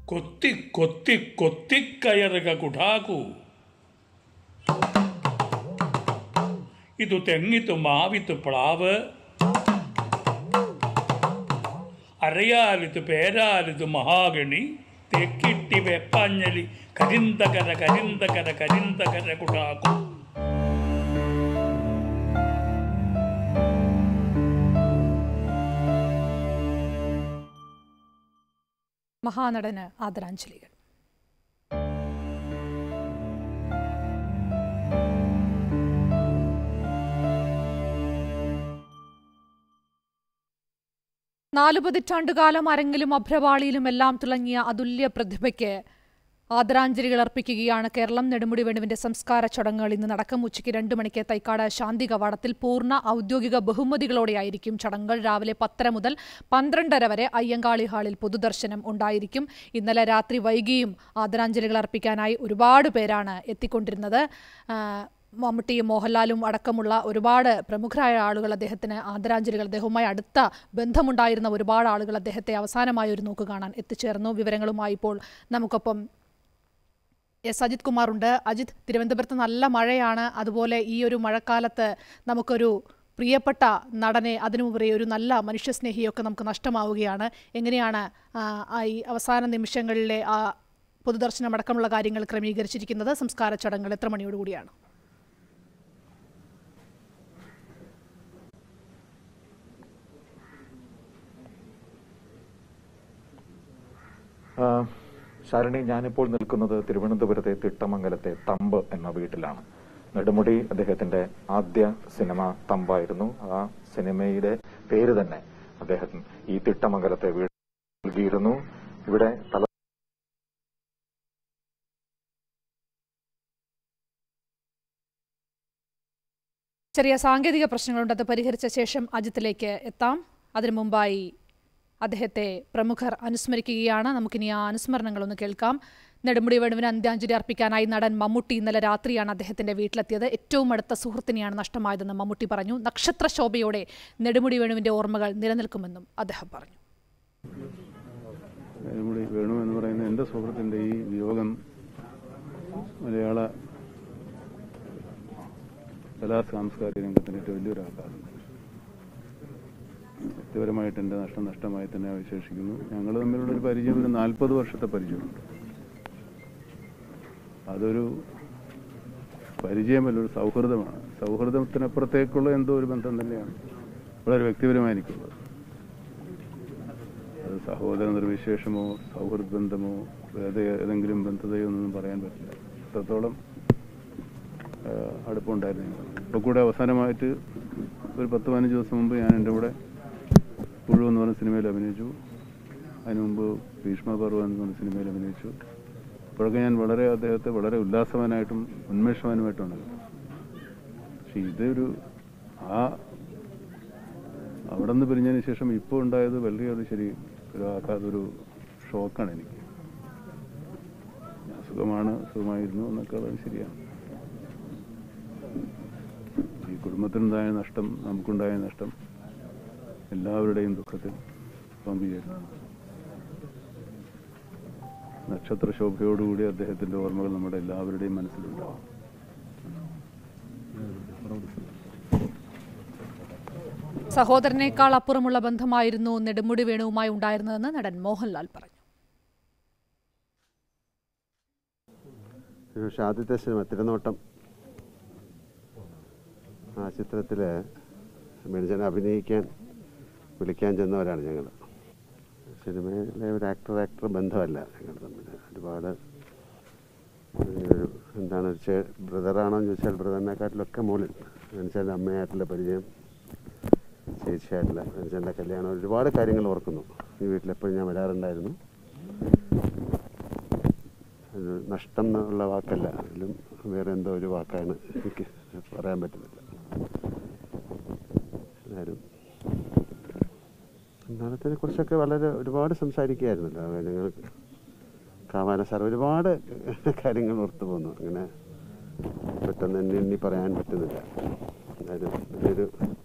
കൊത്തി കൊത്തി കൊത്തിക്കയറുക കുഠാകു ಇದು ತೆಂಗಿತು ಮಾವಿತು ಪ್ಲಾവ് ಅರೆಯಾಲಿತು പേരാലിതു മഹാഗണി തെക്കിട്ടി വെപ്പാഞ്ഞലി കരിന്തകര കരിന്തകര കരിന്തകര കുടാക്കു മഹാനടന് ആദരാഞ്ജലികൾ നാലു പതിറ്റാണ്ടുകാലം അരങ്ങിലും അഭ്രവാളിയിലും എല്ലാം തിളങ്ങിയ അതുല്യ പ്രതിഭയ്ക്ക് ആദരാഞ്ജലികൾ അർപ്പിക്കുകയാണ് കേരളം നെടുമുടി വേണുവിന്റെ സംസ്കാര ചടങ്ങുകൾ ഇന്ന് നടക്കും ഉച്ചയ്ക്ക് രണ്ട് മണിക്ക് തൈക്കാട് ശാന്തി കവാടത്തിൽ പൂർണ്ണ ഔദ്യോഗിക ബഹുമതികളോടെയായിരിക്കും ചടങ്ങുകൾ രാവിലെ പത്തര മുതൽ പന്ത്രണ്ടര വരെ അയ്യങ്കാളി ഹാളിൽ പൊതുദർശനം ഉണ്ടായിരിക്കും ഇന്നലെ രാത്രി വൈകിയും ആദരാഞ്ജലികൾ അർപ്പിക്കാനായി ഒരുപാട് പേരാണ് എത്തിക്കൊണ്ടിരുന്നത് ആ, മമ്മൂട്ടിയും മോഹൻലാലും അടക്കമുള്ള ഒരുപാട് പ്രമുഖരായ ആളുകൾ അദ്ദേഹത്തിന് ആദരാഞ്ജലികൾ അദ്ദേഹവുമായി അടുത്ത ബന്ധമുണ്ടായിരുന്ന ഒരുപാട് ആളുകൾ അദ്ദേഹത്തെ അവസാനമായി ഒരു നോക്ക് കാണാൻ എത്തിച്ചേർന്നു വിവരങ്ങളുമായി ഇപ്പോൾ നമുക്കൊപ്പം എസ് അജിത് കുമാറുണ്ട് അജിത് തിരുവനന്തപുരത്ത് നല്ല മഴയാണ് അതുപോലെ ഈ ഒരു മഴക്കാലത്ത് നമുക്കൊരു പ്രിയപ്പെട്ട നടനെ അതിനുപരി ഒരു നല്ല മനുഷ്യസ്നേഹിയൊക്കെ നമുക്ക് നഷ്ടമാവുകയാണ് എങ്ങനെയാണ് ആ, ആ ഈ അവസാന നിമിഷങ്ങളിലെ ആ പൊതുദർശനം അടക്കമുള്ള കാര്യങ്ങൾ ക്രമീകരിച്ചിരിക്കുന്നത് സംസ്കാര ചടങ്ങുകൾ എത്ര മണിയോടുകൂടിയാണ് ആ, ശരണി ഞാനിപ്പോൾ നിൽക്കുന്നത് തിരുവനന്തപുരത്തെ തിട്ടമംഗലത്തെ തമ്പ് എന്ന വീട്ടിലാണ് നെടുമുടി അദ്ദേഹത്തിന്റെ ആദ്യ സിനിമ തമ്പായിരുന്നു ആ സിനിമയുടെ പേര് തന്നെ അദ്ദേഹത്തിന് ഈ തിട്ടമംഗലത്തെ വീട് നൽകിയിരുന്നു ഇവിടെ തല ചെറിയ സാങ്കേതിക പ്രശ്നങ്ങളുണ്ട് അത് പരിഹരിച്ച ശേഷം അജിത്തിലേക്ക് എത്താം അതിനു മുമ്പായി അദ്ദേഹത്തെ പ്രമുഖർ അനുസ്മരിക്കുകയാണ് നമുക്കിനി ആ അനുസ്മരണങ്ങളൊന്ന് കേൾക്കാം നെടുമുടി വേണുവിന് അന്ത്യാഞ്ജലി അർപ്പിക്കാനായി നടൻ മമ്മൂട്ടി ഇന്നലെ രാത്രിയാണ് അദ്ദേഹത്തിന്റെ വീട്ടിലെത്തിയത് ഏറ്റവും അടുത്ത സുഹൃത്തിനെയാണ് നഷ്ടമായതെന്ന് മമ്മൂട്ടി പറഞ്ഞു നക്ഷത്ര ശോഭയോടെ നെടുമുടി വേണുവിന്റെ ഓർമ്മകൾ നിലനിൽക്കുമെന്നും അദ്ദേഹം പറഞ്ഞു നെടുമുടി വേണു എന്ന് പറയുന്ന എൻ്റെ സുഹൃത്തിൻ്റെ ഈ വിയോഗം മലയാള കലാ സാംസ്കാരിക രംഗത്തിന് ഏറ്റവും വലിയൊരു ആഘാതം വ്യക്തിപരമായിട്ട് എൻ്റെ നഷ്ടം നഷ്ടമായി തന്നെ വിശേഷിക്കുന്നു ഞങ്ങൾ തമ്മിലുള്ള ഒരു പരിചയം ഒരു നാൽപ്പത് വർഷത്തെ പരിചയമുണ്ട് അതൊരു പരിചയമല്ല ഒരു സൗഹൃദമാണ് സൗഹൃദത്തിനപ്പുറത്തേക്കുള്ള എന്തോ ഒരു ബന്ധം തന്നെയാണ് വളരെ വ്യക്തിപരമായിരിക്കുള്ളത് അത് സഹോദര നിർവിശേഷമോ സൗഹൃദ ബന്ധമോ വേറെ ഏതെങ്കിലും ബന്ധതയോ ഒന്നും പറയാൻ പറ്റില്ല അത്രത്തോളം ആ, അടുപ്പമുണ്ടായിരുന്നു ഞങ്ങൾ ഇപ്പോൾ കൂടെ അവസാനമായിട്ട് ഒരു പത്ത് പതിനഞ്ച് ദിവസം മുമ്പ് ഞാൻ എൻ്റെ കൂടെ പുഴു എന്ന് പറഞ്ഞ സിനിമയിൽ അഭിനയിച്ചു അതിനു മുമ്പ് ഭീഷ്മപർവ്വം എന്ന് പറഞ്ഞ സിനിമയിൽ അഭിനയിച്ചു അപ്പോഴൊക്കെ ഞാൻ വളരെ അദ്ദേഹത്തെ വളരെ ഉല്ലാസവാനായിട്ടും ഉന്മേഷവാനുമായിട്ടാണ് കണ്ടത്. പക്ഷെ ഇതൊരു ആ അവിടെ നിന്ന് പിരിഞ്ഞതിന് ശേഷം ഇപ്പോൾ ഉണ്ടായത് വലിയൊരു ശരി ഒരു ആക്കാതൊരു ഷോക്കാണ് എനിക്ക് ഞാൻ സുഖമാണ് സുഖമായിരുന്നു എന്നൊക്കെ ഉള്ളത് ശരിയാണ് ഈ കുടുംബത്തിനുണ്ടായ നഷ്ടം നമുക്കുണ്ടായ നഷ്ടം എല്ലാവരുടെയും ദുഃഖത്തിൽ പങ്കുചേരുന്നു നക്ഷത്ര ശോഭയോടുകൂടി അദ്ദേഹത്തിന്റെ ഓർമ്മകൾ നമ്മുടെ എല്ലാവരുടെയും മനസ്സിലുണ്ടാവും സഹോദരനേക്കാൾ അപ്പുറമുള്ള ബന്ധമായിരുന്നു നെടുമുടി വേണുവുമായി ഉണ്ടായിരുന്നതെന്ന് നടൻ മോഹൻലാൽ പറഞ്ഞു പക്ഷേ ആദ്യത്തെ സിനിമ തിരുനോട്ടം ആ ചിത്രത്തിൽ മെഡിജൻ അഭിനയിക്കാൻ വിളിക്കാൻ ചെന്നവരാണ് ഞങ്ങൾ സിനിമയിലെ ഒരു ആക്ടർ ആക്ടർ ബന്ധമല്ല ഞങ്ങൾ തമ്മിൽ ഒരുപാട് ഒരു എന്താണ് ഒരു ചേ ബ്രദറാണോ എന്ന് ചോദിച്ചാൽ ബ്രദറിനെക്കാട്ടിലൊക്കെ മുകളിൽ മെഡിച്ചൻ്റെ അമ്മയായിട്ടുള്ള പരിചയം ചേച്ചിയായിട്ടുള്ള മെഡിച്ചൻ്റെ കല്യാണം ഒരുപാട് കാര്യങ്ങൾ ഓർക്കുന്നു ഈ വീട്ടിലെപ്പോഴും ഞാൻ വരാറുണ്ടായിരുന്നു ഒരു നഷ്ടം എന്നുള്ള വാക്കല്ല അതിലും വേറെ എന്തോ ഒരു വാക്കാണ് എനിക്ക് പറയാൻ പറ്റുന്നില്ല എന്നാലും നാളത്തിനെ കുറിച്ചൊക്കെ വളരെ ഒരുപാട് സംസാരിക്കുകയായിരുന്നല്ലോ ഞങ്ങൾ കാവാല സാർ ഒരുപാട് കാര്യങ്ങൾ ഓർത്തു പോന്നു അങ്ങനെ പെട്ടെന്ന് എന്നെ എണ്ണി പറയാൻ പറ്റുന്നില്ല എന്നാലും ഇതൊരു